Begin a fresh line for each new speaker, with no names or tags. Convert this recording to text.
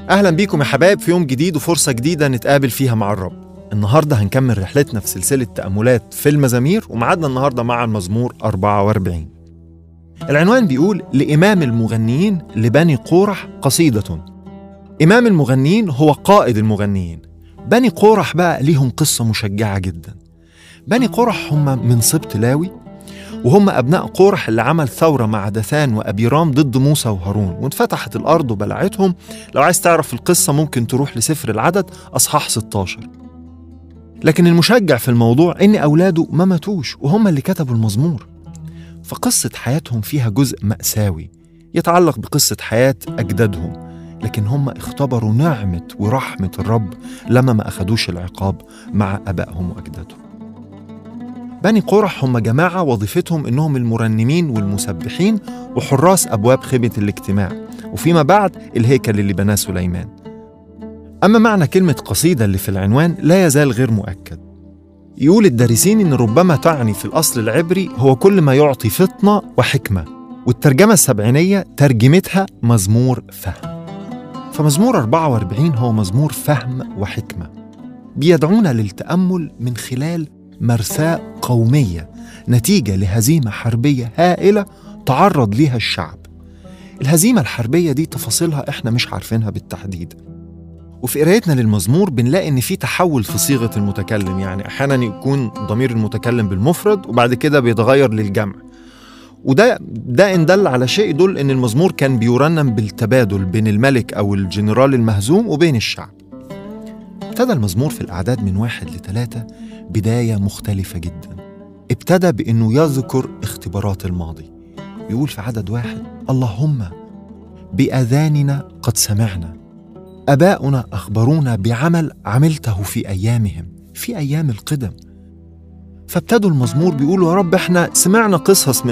أهلا بيكم يا حبايب في يوم جديد وفرصة جديدة نتقابل فيها مع الرب النهاردة هنكمل رحلتنا في سلسلة تأملات في المزامير ومعادنا النهاردة مع المزمور 44 العنوان بيقول لإمام المغنيين لبني قورح قصيدة إمام المغنيين هو قائد المغنيين بني قورح بقى ليهم قصة مشجعة جدا بني قورح هم من سبط لاوي وهم أبناء قورح اللي عمل ثورة مع دثان وأبيرام ضد موسى وهارون وانفتحت الأرض وبلعتهم لو عايز تعرف القصة ممكن تروح لسفر العدد أصحاح 16 لكن المشجع في الموضوع إن أولاده ما ماتوش وهم اللي كتبوا المزمور فقصة حياتهم فيها جزء مأساوي يتعلق بقصة حياة أجدادهم لكن هم اختبروا نعمة ورحمة الرب لما ما أخدوش العقاب مع أبائهم وأجدادهم بني قرح هم جماعة وظيفتهم إنهم المرنمين والمسبحين وحراس أبواب خيمة الاجتماع وفيما بعد الهيكل اللي بناه سليمان أما معنى كلمة قصيدة اللي في العنوان لا يزال غير مؤكد يقول الدارسين إن ربما تعني في الأصل العبري هو كل ما يعطي فطنة وحكمة والترجمة السبعينية ترجمتها مزمور فهم فمزمور 44 هو مزمور فهم وحكمة بيدعونا للتأمل من خلال مرثاة قومية نتيجة لهزيمة حربية هائلة تعرض ليها الشعب الهزيمة الحربية دي تفاصيلها احنا مش عارفينها بالتحديد وفي قرايتنا للمزمور بنلاقي ان في تحول في صيغه المتكلم يعني احيانا يكون ضمير المتكلم بالمفرد وبعد كده بيتغير للجمع وده ده ان دل على شيء يدل ان المزمور كان بيرنم بالتبادل بين الملك او الجنرال المهزوم وبين الشعب ابتدى المزمور في الاعداد من واحد لثلاثه بدايه مختلفه جدا ابتدى بانه يذكر اختبارات الماضي يقول في عدد واحد اللهم باذاننا قد سمعنا اباؤنا اخبرونا بعمل عملته في ايامهم في ايام القدم فابتدوا المزمور بيقولوا يا رب احنا سمعنا قصص من